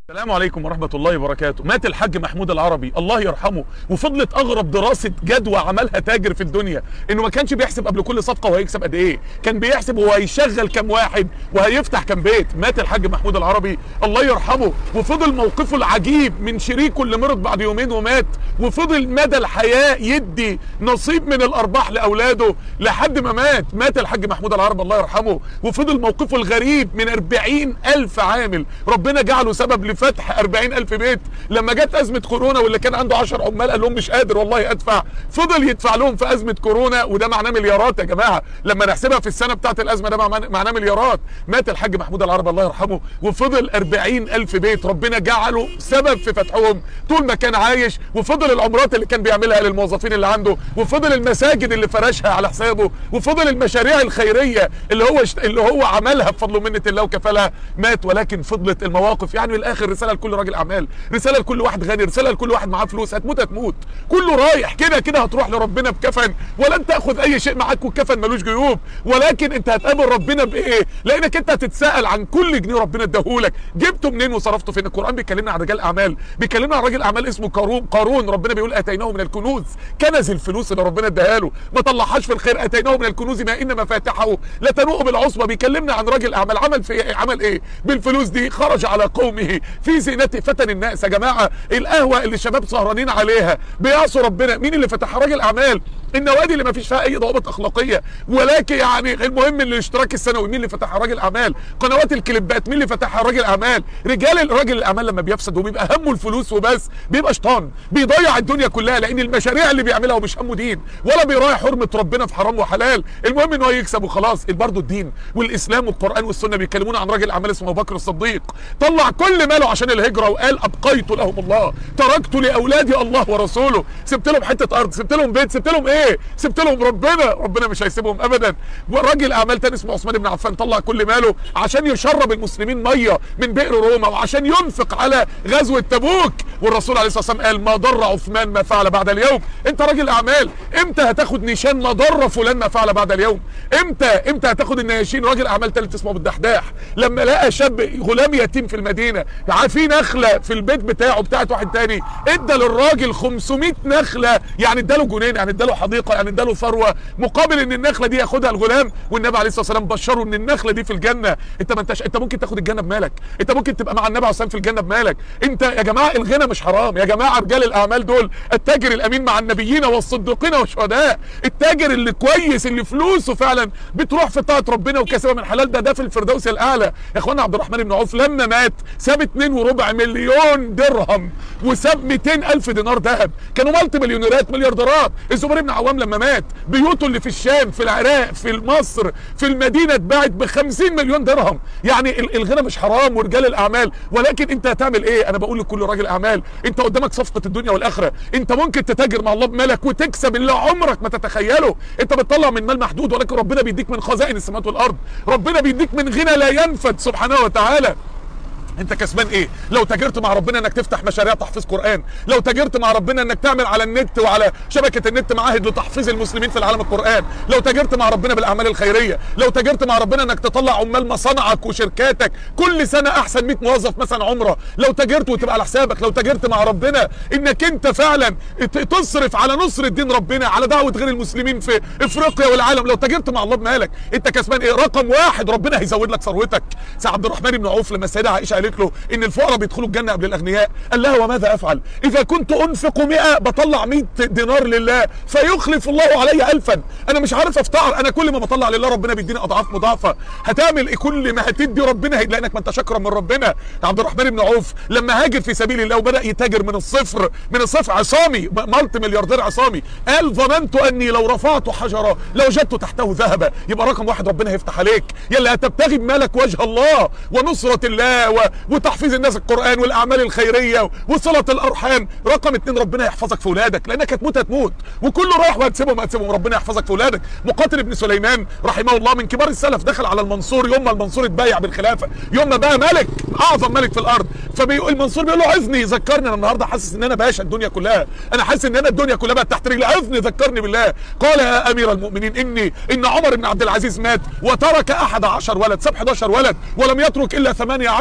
السلام عليكم ورحمة الله وبركاته مات الحاج محمود العربي الله يرحمه وفضلت اغرب دراسة جدوى عملها تاجر في الدنيا انه ما كانش بيحسب قبل كل صفقة وهيكسب قد ايه كان بيحسب هو هيشغل كام واحد وهيفتح كام بيت مات الحاج محمود العربي الله يرحمه وفضل موقفه العجيب من شريكه اللي مرض بعد يومين ومات وفضل مدى الحياة يدي نصيب من الارباح لاولاده لحد ما مات مات الحاج محمود العربي الله يرحمه وفضل موقفه الغريب من 40 الف عامل ربنا جعله سبب لفتح 40 الف بيت لما جت ازمه كورونا واللي كان عنده 10 عمال قال لهم مش قادر والله ادفع فضل يدفع لهم في ازمه كورونا وده معناه مليارات يا جماعه لما نحسبها في السنه بتاعه الازمه ده معناه معناه مليارات مات الحاج محمود العربي الله يرحمه وفضل 40 الف بيت ربنا جعله سبب في فتحهم طول ما كان عايش وفضل العمرات اللي كان بيعملها للموظفين اللي عنده وفضل المساجد اللي فرشها على حسابه وفضل المشاريع الخيريه اللي هو اشت... اللي هو عملها بفضل منه الله وكفلها مات ولكن فضلت المواقف يعني من الاخر رساله لكل راجل اعمال رساله لكل واحد غني رساله لكل واحد معاه فلوس هتموت هتموت كله رايح كده كده هتروح لربنا بكفن ولن تاخذ اي شيء معاك والكفن ملوش جيوب ولكن انت هتقابل ربنا بايه لانك انت هتتساءل عن كل جنيه ربنا اداهولك جبته منين وصرفته فين القران بيكلمنا عن رجال اعمال بيكلمنا عن راجل اعمال اسمه قارون قارون ربنا بيقول اتيناه من الكنوز كنز الفلوس اللي ربنا اداها له ما طلعهاش في الخير اتيناه من الكنوز ما ان مفاتحه لتنوء بالعصبه بيكلمنا عن راجل اعمال عمل في إيه؟ عمل ايه بالفلوس دي خرج على قومه في زينته فتن الناس يا جماعه القهوه اللي الشباب سهرانين عليها بيعصوا ربنا مين اللي فتحها راجل اعمال النوادي اللي ما فيش فيها اي ضوابط اخلاقيه ولكن يعني المهم ان الاشتراك السنوي مين اللي فتحها راجل اعمال قنوات الكليبات مين اللي فتحها راجل اعمال رجال راجل الاعمال لما بيفسد وبيبقى همه الفلوس وبس بيبقى شيطان بيضيع الدنيا كلها لان المشاريع اللي بيعملها ومش همه دين ولا بيراعي حرمه ربنا في حرام وحلال المهم ان هو يكسب وخلاص برضه الدين والاسلام والقران والسنه بيكلمونا عن راجل اعمال اسمه ابو بكر الصديق طلع كل ماله عشان الهجره وقال ابقيت لهم الله تركت لاولادي الله ورسوله سبت لهم حته ارض سبت لهم بيت سبت لهم ايه سبت لهم ربنا ربنا مش هيسيبهم ابدا وراجل اعمال تاني اسمه عثمان بن عفان طلع كل ماله عشان يشرب المسلمين ميه من بئر روما وعشان ينفق على غزوه تبوك والرسول عليه الصلاه والسلام قال ما ضر عثمان ما فعل بعد اليوم انت راجل اعمال امتى هتاخد نيشان ما ضر فلان ما فعل بعد اليوم امتى امتى هتاخد النياشين راجل اعمال ثالث اسمه ابو الدحداح لما لقى شاب غلام يتيم في المدينه في نخله في البيت بتاعه بتاعت واحد تاني ادى للراجل 500 نخله يعني اداله جنين يعني اداله حديقه يعني اداله ثروه مقابل ان النخله دي ياخدها الغلام والنبي عليه الصلاه والسلام بشره ان النخله دي في الجنه انت ما انتش انت ممكن تاخد الجنه بمالك انت ممكن تبقى مع النبي عليه الصلاه والسلام في الجنه بمالك انت يا جماعه الغنى مش حرام يا جماعه رجال الاعمال دول التاجر الامين مع النبيين والصديقين والشهداء التاجر اللي كويس اللي فلوسه فعلا بتروح في طاعه ربنا وكسبها من حلال ده ده في الفردوس الاعلى يا اخوانا عبد الرحمن بن عوف لما مات ساب 2 وربع مليون درهم وساب 200 الف دينار ذهب كانوا مالتي مليونيرات مليارديرات الزبير بن عوام لما مات بيوته اللي في الشام في العراق في مصر في المدينه اتباعت ب 50 مليون درهم يعني الغنى مش حرام ورجال الاعمال ولكن انت هتعمل ايه انا بقول لكل راجل اعمال انت قدامك صفقه الدنيا والاخره انت ممكن تتاجر مع الله بمالك وتكسب اللي عمرك ما تتخيله انت بتطلع من مال محدود ولكن ربنا بيديك من خزائن السماوات والارض ربنا بيديك من غنى لا ينفد سبحانه وتعالى انت كسبان ايه لو تاجرت مع ربنا انك تفتح مشاريع تحفيظ قران لو تاجرت مع ربنا انك تعمل على النت وعلى شبكه النت معاهد لتحفيظ المسلمين في العالم القران لو تاجرت مع ربنا بالاعمال الخيريه لو تاجرت مع ربنا انك تطلع عمال مصانعك وشركاتك كل سنه احسن 100 موظف مثلا عمره لو تاجرت وتبقى على حسابك لو تاجرت مع ربنا انك انت فعلا تصرف على نصر دين ربنا على دعوه غير المسلمين في افريقيا والعالم لو تاجرت مع الله بمالك انت كسبان ايه رقم واحد ربنا هيزود لك ثروتك سيد عبد الرحمن بن عوف لما السيده عائشه قالت له ان الفقراء بيدخلوا الجنه قبل الاغنياء قال لها وماذا افعل اذا كنت انفق 100 بطلع 100 دينار لله فيخلف الله علي الفا انا مش عارف افتقر انا كل ما بطلع لله ربنا بيديني اضعاف مضاعفه هتعمل ايه كل ما هتدي ربنا هيلاقي انك ما انت شاكرا من ربنا عبد الرحمن بن عوف لما هاجر في سبيل الله وبدا يتاجر من الصفر من الصفر عصامي مالت ملياردير عصامي قال ظننت اني لو رفعت حجره لوجدت تحته ذهبا يبقى رقم واحد ربنا هيفتح عليك يلا هتبتغي بمالك وجه الله ونصره الله و... وتحفيظ الناس القران والاعمال الخيريه وصله الارحام رقم اتنين ربنا يحفظك في اولادك لانك هتموت هتموت وكله رايح وهتسيبهم هتسيبهم ربنا يحفظك في اولادك مقاتل ابن سليمان رحمه الله من كبار السلف دخل على المنصور يوم ما المنصور اتبايع بالخلافه يوم ما بقى ملك اعظم ملك في الارض فبيقول المنصور بيقول له عظني ذكرني انا النهارده حاسس ان انا باشا الدنيا كلها انا حاسس ان انا الدنيا كلها بقت تحت رجلي عظني ذكرني بالله قال يا امير المؤمنين اني ان عمر بن عبد العزيز مات وترك احد عشر ولد ساب 11 ولد ولم يترك الا ثمانية عشرة دينار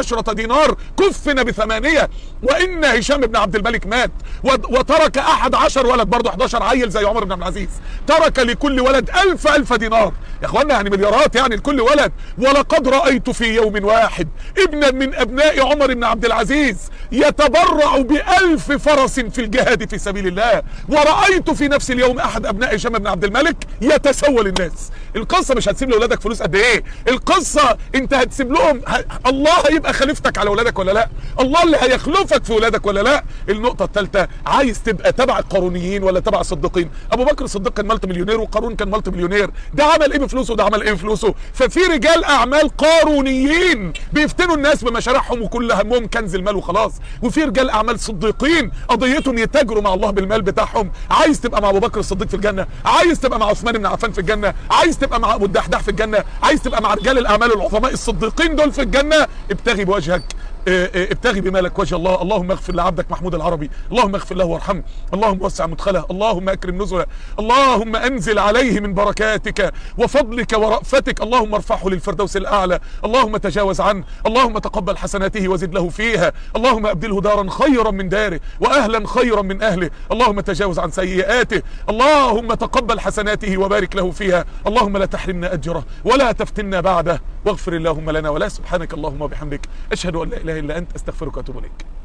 دينار كفن بثمانية وإن هشام بن عبد الملك مات وترك أحد عشر ولد برضه 11 عيل زي عمر بن عبد العزيز ترك لكل ولد ألف ألف دينار يا اخوانا يعني مليارات يعني لكل ولد ولقد رأيت في يوم واحد ابنا من أبناء عمر بن عبد العزيز يتبرع بألف فرس في الجهاد في سبيل الله ورأيت في نفس اليوم أحد أبناء هشام بن عبد الملك يتسول الناس القصة مش هتسيب لأولادك فلوس قد إيه القصة أنت هتسيب لهم ه... الله هيبقى خليفتك على أولادك ولا لا الله اللي هيخلفك في أولادك ولا لا النقطة الثالثة عايز تبقى تبع القارونيين ولا تبع الصديقين أبو بكر الصديق كان مالتي مليونير وقارون كان مالتي مليونير ده عمل إيه بفلوسه وده عمل إيه بفلوسه ففي رجال أعمال قارونيين بيفتنوا الناس بمشاريعهم وكل همهم كنز المال وخلاص وفي رجال أعمال صديقين قضيتهم يتاجروا مع الله بالمال بتاعهم عايز تبقى مع أبو بكر الصديق في الجنة عايز تبقى مع عثمان بن عفان في الجنة عايز تبقى مع أبو الدحداح في الجنة عايز تبقى مع رجال الأعمال العظماء الصديقين دول في الجنة ابتغي بوجهك ابتغي بمالك وجه الله اللهم اغفر لعبدك محمود العربي اللهم اغفر له وارحمه اللهم وسع مدخله اللهم اكرم نزله اللهم انزل عليه من بركاتك وفضلك ورأفتك اللهم ارفعه للفردوس الاعلى اللهم تجاوز عنه اللهم تقبل حسناته وزد له فيها اللهم ابدله دارا خيرا من داره واهلا خيرا من اهله اللهم تجاوز عن سيئاته اللهم تقبل حسناته وبارك له فيها اللهم لا تحرمنا اجره ولا تفتنا بعده واغفر اللهم لنا ولا سبحانك اللهم وبحمدك اشهد ان لا اله الا انت استغفرك واتوب اليك